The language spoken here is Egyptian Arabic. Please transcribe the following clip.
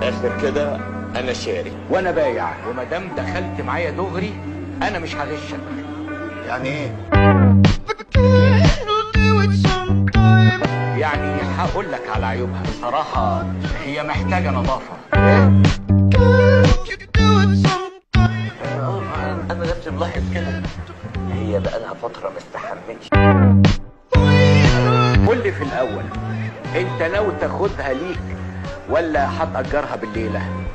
الاخر كده انا شاري وانا بايع وما دام دخلت معايا دغري انا مش هغشك يعني ايه يعني هقول لك على عيوبها بصراحة هي محتاجة نظافة انا نفسي ملاحظ كده هي بقى لها فتره ما استحمتش قول لي في الأول أنت ناوي تاخدها ليك ولا هتأجرها بالليلة؟